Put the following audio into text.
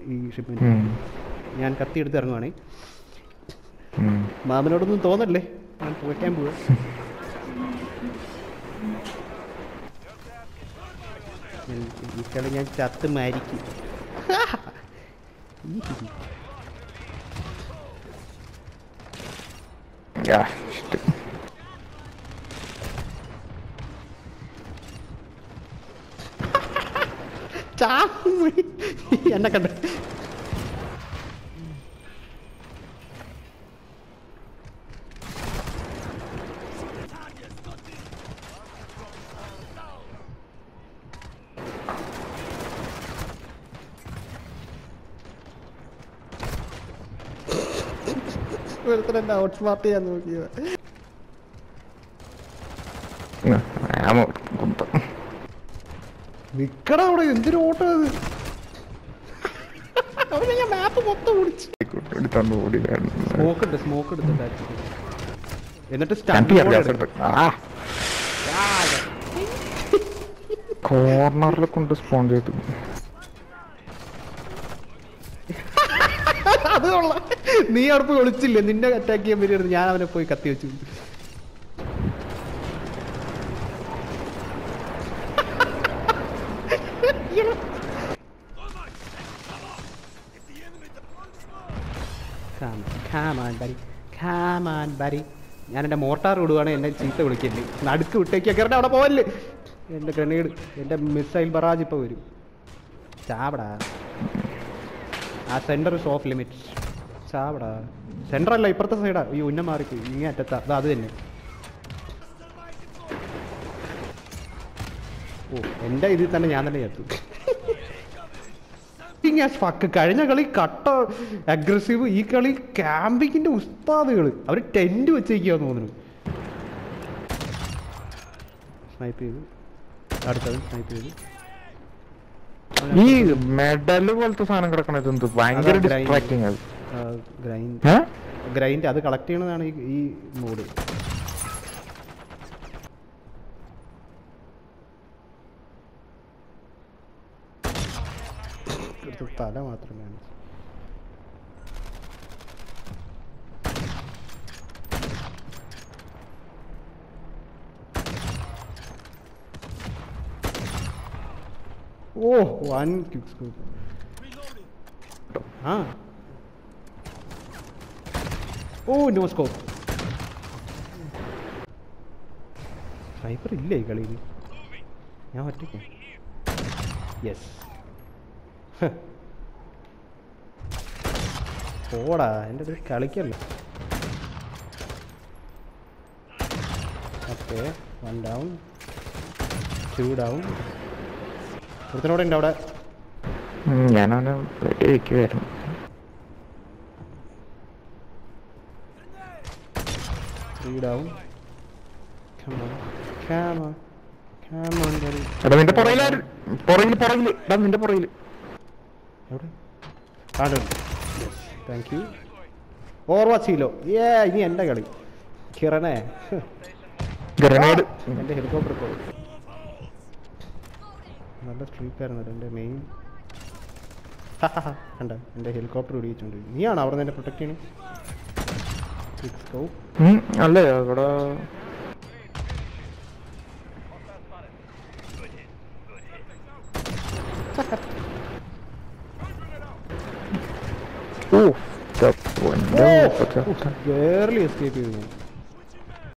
ഈ ഷിപ്മെന്റ് ഉം. ഞാൻ കത്തി എടുത്ത് ഇറങ്ങുവാണേ ഉം. മാമനോടൊന്നും തോന്നല്ലേ ഞാൻ പോയിക്കാൻ പോവാ ഈ കളി ഞാൻ ചത്ത് മരിക്കും Yeah, shit. ചാവും. എന്നെ കണ്ട ഒരുത്തൻ എന്നെ ഔട്ട് സ്മാർട്ട് ചെയ്യാൻ നോക്കിയത് ഉം. ammo കുന്തം. നിക്കടാ അവിടെ എന്തൊരു ഓട്ടം അത് അവനെ ഞാൻ മാപ്പ് മൊത്തം ഓടിച്ചു എടുത്തോണ്ട് ഓടി വരണം. സ്മോക്ക് ഉണ്ട് സ്മോക്ക് എടുത്തിട്ട് എന്നിട്ട് ഞാൻ tear gas എടുത്തു. ആ കോർണറിൽ കൊണ്ട് സ്പോൺ ചെയ്തു അത് കൊള്ളാം നീ അവിടെ പോയി ഒളിച്ചില്ലേ നിന്നെ അറ്റാക്ക് ചെയ്യാൻ വരികയായിരുന്നു ഞാൻ അവനെ പോയി കത്തി വെച്ചു ഞാൻ എൻ്റെ മോട്ടാർ വിടുവാണ് എന്നെ ചീത്ത വിളിക്കല്ലേ നടുക്ക് വിട്ടേക്ക് കയറണ്ട അവിടെ പോവല്ലേ എൻ്റെ ഗ്രനേഡ് എൻ്റെ മിസൈൽ ബറാജ് ഇപ്പോൾ വരും ചാവടാ ആ സെന്റർ ഇസ് ഓഫ് ലിമിറ്റ് ചാവടാ സെന്റർ അല്ല ഇപ്പുറത്തെ സൈഡാ ഈ ഉന്നം മാറിപ്പോയി ഇങ്ങനെ അറ്റത്താ അത് അത് തന്നെ ഓ എൻ്റെ ഇതിൽ തന്നെ ഞാൻ തന്നെ ചേർത്തു ഫക്ക് കഴിഞ്ഞ കളി കട്ട അഗ്രസീവ് ഈ കളി ക്യാമ്പിങ്ങിന്റെ ഉസ്താദുകൾ അവർ ടെന്റ് വെച്ചേക്കാന്ന് തോന്നുന്നു സ്നൈപ്പ് ചെയ്തു അടുത്തത് സ്നൈപ്പ് ചെയ്തു ഈ മെഡല് പോലത്തെ സാധനം കിടക്കണത് എന്ത് ഭയങ്കര അതാ grind. ഡിസ്ട്രാക്ടിങ് അത് ഗ്രൈൻഡ് ഏ? ഗ്രൈൻഡ് അത് കളക്ട് ചെയ്യണതാണ് ഈ ഈ മോഡ് തല മാത്രം കാണിച്ചു ഓ വൺ ക്വിക്ക് സ്കോപ്പ് ആ ഓ നോ സ്കോപ്പ് സ്നൈപ്പർ ഇല്ലേ ഈ കളിയിൽ ഞാൻ ഒറ്റയ്ക്ക് യെസ് പോടാ എൻ്റെ അടുത്ത് കളിക്കല്ല okay one down two down ഒരുത്തനോടെ ഉണ്ട് അവിടെ ഉം, ഞാനവനെ വെടി വെക്കുമായിരുന്നു three down Come on. Come on. Come on, buddy. എടാ നിന്റെ പുറകിലാര് പുറകില് പുറകില് എടാ നിന്റെ പുറകില് എവിടെ ആണ് താങ്ക് യു ഓർവാച്ചിയിലോ ഏ ഇനി എൻ്റെ കളി കിരണേ ഗ്രനേഡ് എൻ്റെ ഹെലികോപ്റ്റർ പോയി നല്ല സ്ട്രീക്കായിരുന്നു എൻ്റെ മെയിൻ കണ്ട എൻ്റെ ഹെലികോപ്റ്റർ ഇടിയിച്ചുകൊണ്ട് നീയാണോ അവിടെ നിന്ന് എന്നെ പ്രൊട്ടക്ട് ചെയ്യണേ സിക്സ് ഗോ അല്ലേ അവിടെ ഓ വേർലി എസ്കേപ്പ് ചെയ്തു ഞാൻ